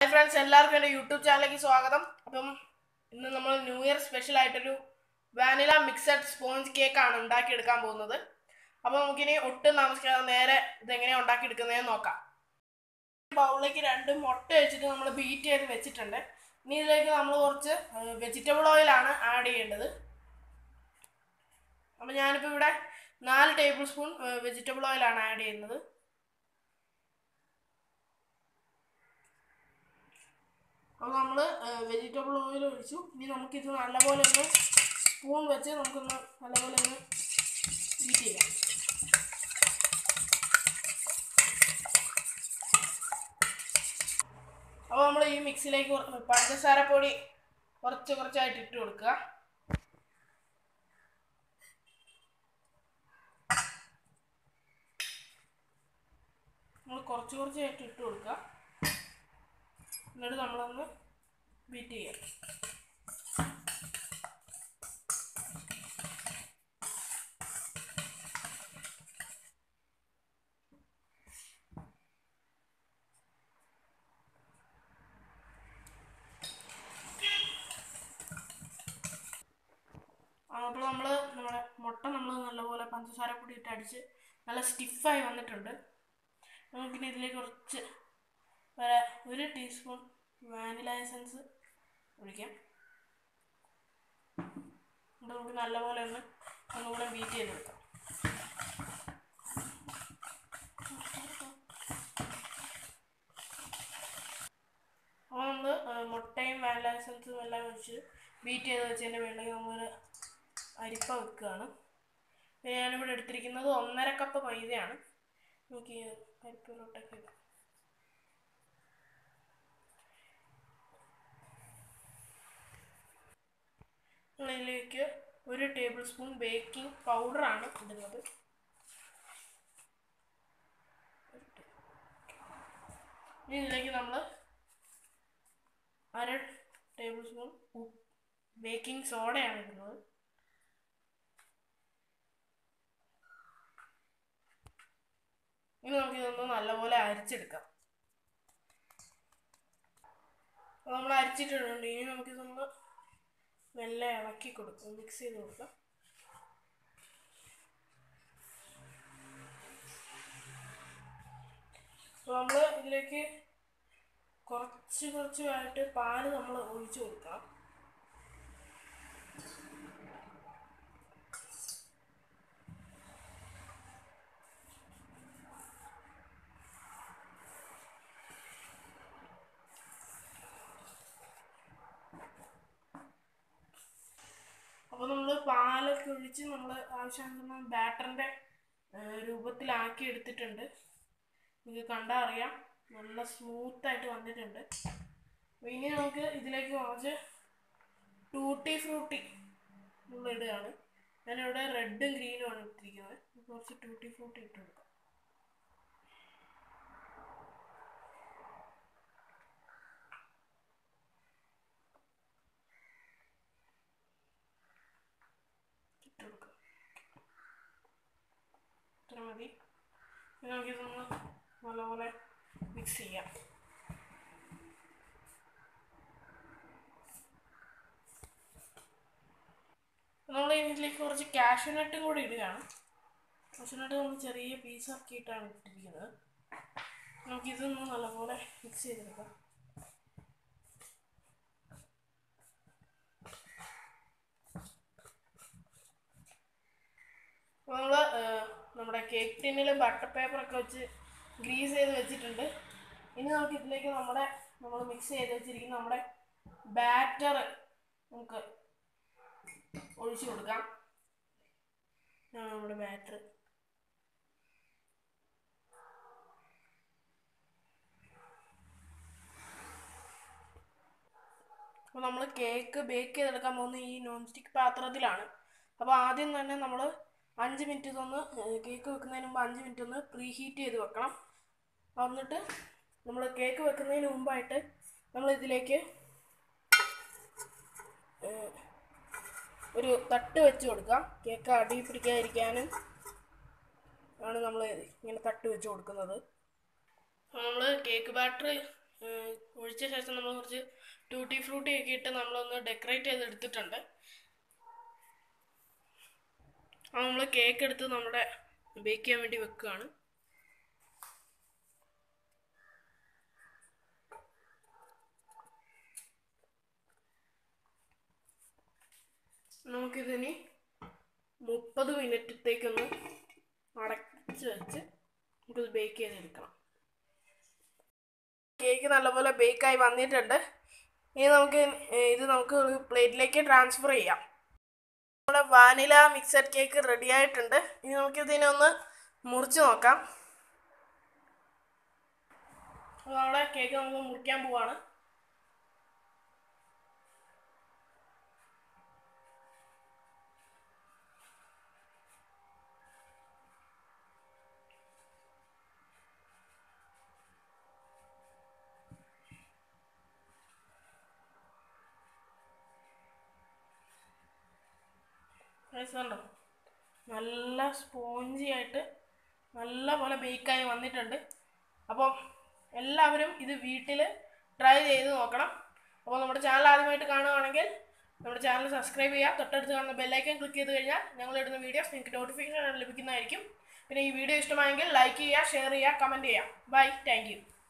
hi friends എല്ലാവർക്കും എൻ്റെ YouTube ചാനലിലേക്ക് സ്വാഗതം അപ്പം ഇന്ന് നമ്മൾ ന്യൂ ഇയർ സ്പെഷ്യൽ ആയിട്ടൊരു വാനില മിക്സഡ് സ്പോഞ്ച് കേക്കാണ് ഉണ്ടാക്കിയെടുക്കാൻ പോകുന്നത് അപ്പോൾ നമുക്കിനി ഒട്ടും താമസിക്കാതെ നേരെ ഇതെങ്ങനെയാണ് ഉണ്ടാക്കിയെടുക്കുന്നതെന്ന് നോക്കാം ബൗളിലേക്ക് രണ്ട് മുട്ട വെച്ചിട്ട് നമ്മൾ ബീറ്റ് ചെയ്ത് വെച്ചിട്ടുണ്ട് ഇനി ഇതിലേക്ക് നമ്മൾ കുറച്ച് വെജിറ്റബിൾ ഓയിലാണ് ആഡ് ചെയ്യേണ്ടത് അപ്പം ഞാനിപ്പോൾ ഇവിടെ നാല് ടേബിൾ സ്പൂൺ വെജിറ്റബിൾ ഓയിലാണ് ആഡ് ചെയ്യുന്നത് അപ്പോൾ നമ്മൾ വെജിറ്റബിൾ ഓയിൽ ഒഴിച്ചു ഇനി നമുക്കിത് നല്ലപോലെ ഒന്ന് സ്പൂൺ വെച്ച് നമുക്കൊന്ന് നല്ലപോലെ ഒന്ന് ബീറ്റ് ചെയ്യാം അപ്പോൾ നമ്മൾ ഈ മിക്സിലേക്ക് കുറ- പഞ്ചസാര പൊടി കുറച്ച് കുറച്ചായിട്ട് ഇട്ട് കൊടുക്കുക നമ്മൾ കുറച്ച് കുറച്ചായിട്ട് ഇട്ട് കൊടുക്കുക എന്നിട്ട് നമ്മളൊന്ന് ബീറ്റ് ചെയ്യാം അപ്പോൾ നമ്മൾ നമ്മുടെ മുട്ട നമ്മൾ നല്ലപോലെ പഞ്ചസാര പൊടി ഇട്ട് അടിച്ച് നല്ല സ്റ്റിഫായി വന്നിട്ടുണ്ട് നമുക്കിനി ഇതിലേക്ക് കുറച്ച് ഒരു ഒരു ടീസ്പൂൺ വാനില എസൻസ് ഒഴിക്കാം എന്നിട്ട് നമുക്ക് നല്ലപോലെ ഒന്ന് ഒന്നുകൂടെ ബീറ്റ് ചെയ്തെടുക്കാം അപ്പോൾ നമ്മൾ മുട്ടയും വാനില എസൻസും എല്ലാം ഒഴിച്ച് ബീറ്റ് ചെയ്ത് വെച്ചതിൻ്റെ വേണമെങ്കിൽ നമ്മളൊരു അരിപ്പ വെക്കുകയാണ് പിന്നെ ഞാനിവിടെ എടുത്തിരിക്കുന്നത് ഒന്നര കപ്പ് മൈദയാണ് നമുക്ക് ഈ അരിപ്പിലോട്ടൊക്കെ ഇടാം ഇതിലേക്ക് ഒരു ടേബിൾ സ്പൂൺ ബേക്കിംഗ് പൗഡറാണ് ഇടുന്നത് ഇനി ഇതിലേക്ക് നമ്മൾ അര ടേബിൾ സ്പൂൺ ബേക്കിംഗ് സോഡയാണ് ഇടുന്നത് ഇനി നമുക്ക് ഇതൊന്ന് നല്ലപോലെ അരിച്ചെടുക്കാം അപ്പോൾ നമ്മൾ അരിച്ചിട്ടുണ്ട് ഇനി നമുക്കിതൊന്ന് മെല്ലെ ഇളക്കി കൊടുക്കും മിക്സ് ചെയ്ത് കൊടുക്കാം അപ്പോൾ നമ്മൾ ഇതിലേക്ക് കുറച്ച് കുറച്ചായിട്ട് പാല് നമ്മൾ ഒഴിച്ചു കൊടുക്കാം അപ്പോൾ നമ്മൾ പാലൊക്കെ ഒഴിച്ച് നമ്മൾ ആവശ്യാനുസരണം ബാറ്ററിൻ്റെ രൂപത്തിലാക്കി എടുത്തിട്ടുണ്ട് നിങ്ങൾക്ക് കണ്ടാൽ അറിയാം നല്ല സ്മൂത്തായിട്ട് വന്നിട്ടുണ്ട് അപ്പോൾ ഇനി നമുക്ക് ഇതിലേക്ക് കുറച്ച് ടൂട്ടി ഫ്രൂട്ടി നമ്മൾ ഇടുകയാണ് ഞാനിവിടെ റെഡും ഗ്രീനും ആണ് ഇട്ടിരിക്കുന്നത് കുറച്ച് ടൂട്ടി ഫ്രൂട്ടി ഇട്ട് കൊടുക്കാം ഇട്ട് കൊടുക്കാം ഇത്ര മതി ഇനി നമുക്കിതൊന്ന് നല്ലപോലെ മിക്സ് ചെയ്യാം നമ്മൾ ഇതിലേക്ക് കുറച്ച് കാഷ്യൂനട്ടും കൂടി ഇടുകയാണ് കാഷ്യൂനട്ട് നമ്മൾ ചെറിയ പീസാക്കിയിട്ടാണ് ഇട്ടിരിക്കുന്നത് നമുക്കിതൊന്ന് നല്ലപോലെ മിക്സ് ചെയ്തെടുക്കാം നമ്മൾ നമ്മുടെ കേക്ക് ടിന്നിൽ ബട്ടർ പേപ്പറൊക്കെ വെച്ച് ഗ്രീസ് ചെയ്ത് വെച്ചിട്ടുണ്ട് ഇനി നമുക്ക് ഇതിലേക്ക് നമ്മുടെ നമ്മൾ മിക്സ് ചെയ്ത് വെച്ചിരിക്കുന്ന നമ്മുടെ ബാറ്റർ നമുക്ക് ഒഴിച്ചു കൊടുക്കാം ഇതാണ് നമ്മുടെ ബാറ്റർ അപ്പോൾ നമ്മൾ കേക്ക് ബേക്ക് ചെയ്തെടുക്കാൻ പോകുന്ന ഈ നോൺ സ്റ്റിക്ക് പാത്രത്തിലാണ് അപ്പോൾ ആദ്യം തന്നെ നമ്മൾ അഞ്ച് മിനിറ്റ് ഇതൊന്ന് കേക്ക് വെക്കുന്നതിന് മുമ്പ് അഞ്ച് മിനിറ്റ് ഒന്ന് പ്രീ ഹീറ്റ് ചെയ്ത് വെക്കണം എന്നിട്ട് നമ്മൾ കേക്ക് വെക്കുന്നതിന് മുമ്പായിട്ട് നമ്മൾ ഇതിലേക്ക് ഏഹ്, ഒരു തട്ട് വെച്ച് കൊടുക്കാം കേക്ക് അടി പിടിക്കാതിരിക്കാനും ആണ് നമ്മൾ ഇങ്ങനെ തട്ട് വെച്ച് കൊടുക്കുന്നത് നമ്മൾ കേക്ക് ബാറ്റർ ഒഴിച്ച ശേഷം നമ്മൾ കുറച്ച് ടൂട്ടി ഫ്രൂട്ടി ഒക്കെ ഇട്ട് നമ്മളൊന്ന് ഡെക്കറേറ്റ് ചെയ്ത് എടുത്തിട്ടുണ്ട് അത് നമ്മൾ കേക്ക് എടുത്ത് നമ്മുടെ ബേക്ക് ചെയ്യാൻ വേണ്ടി വെക്കുകയാണ് നമുക്കിതിനി മുപ്പത് മിനിറ്റത്തേക്കൊന്ന് അടച്ച് വെച്ച് നമുക്കിത് ബേക്ക് ചെയ്തെടുക്കണം കേക്ക് നല്ലപോലെ ബേക്കായി വന്നിട്ടുണ്ട് ഇനി നമുക്ക് ഇത് നമുക്ക് ഒരു പ്ലേറ്റിലേക്ക് ട്രാൻസ്ഫർ ചെയ്യാം നമ്മുടെ വാനില മിക്സഡ് കേക്ക് റെഡി ആയിട്ടുണ്ട് ഇനി നമുക്ക് ഇതിനൊന്ന് മുറിച്ച് നോക്കാം അപ്പോൾ നമ്മുടെ കേക്ക് നമുക്ക് മുറിക്കാൻ പോവാണ് ഗൈസ് കണ്ടോ നല്ല സ്പോഞ്ചി ആയിട്ട് നല്ല പോലെ ബേക്കായി വന്നിട്ടുണ്ട് അപ്പം എല്ലാവരും ഇത് വീട്ടിൽ ട്രൈ ചെയ്ത് നോക്കണം അപ്പോൾ നമ്മുടെ ചാനൽ ആദ്യമായിട്ട് കാണുകയാണെങ്കിൽ നമ്മുടെ ചാനൽ സബ്സ്ക്രൈബ് ചെയ്യുക തൊട്ടടുത്ത് കാണുന്ന ബെല്ലൈക്കൻ ക്ലിക്ക് ചെയ്ത് കഴിഞ്ഞാൽ ഞങ്ങൾ ഇടുന്ന വീഡിയോസ് നിങ്ങൾക്ക് നോട്ടിഫിക്കേഷൻ ലഭിക്കുന്നതായിരിക്കും പിന്നെ ഈ വീഡിയോ ഇഷ്ടമായെങ്കിൽ ലൈക്ക് ചെയ്യുക ഷെയർ ചെയ്യുക കമൻറ്റ് ചെയ്യുക ബൈ താങ്ക്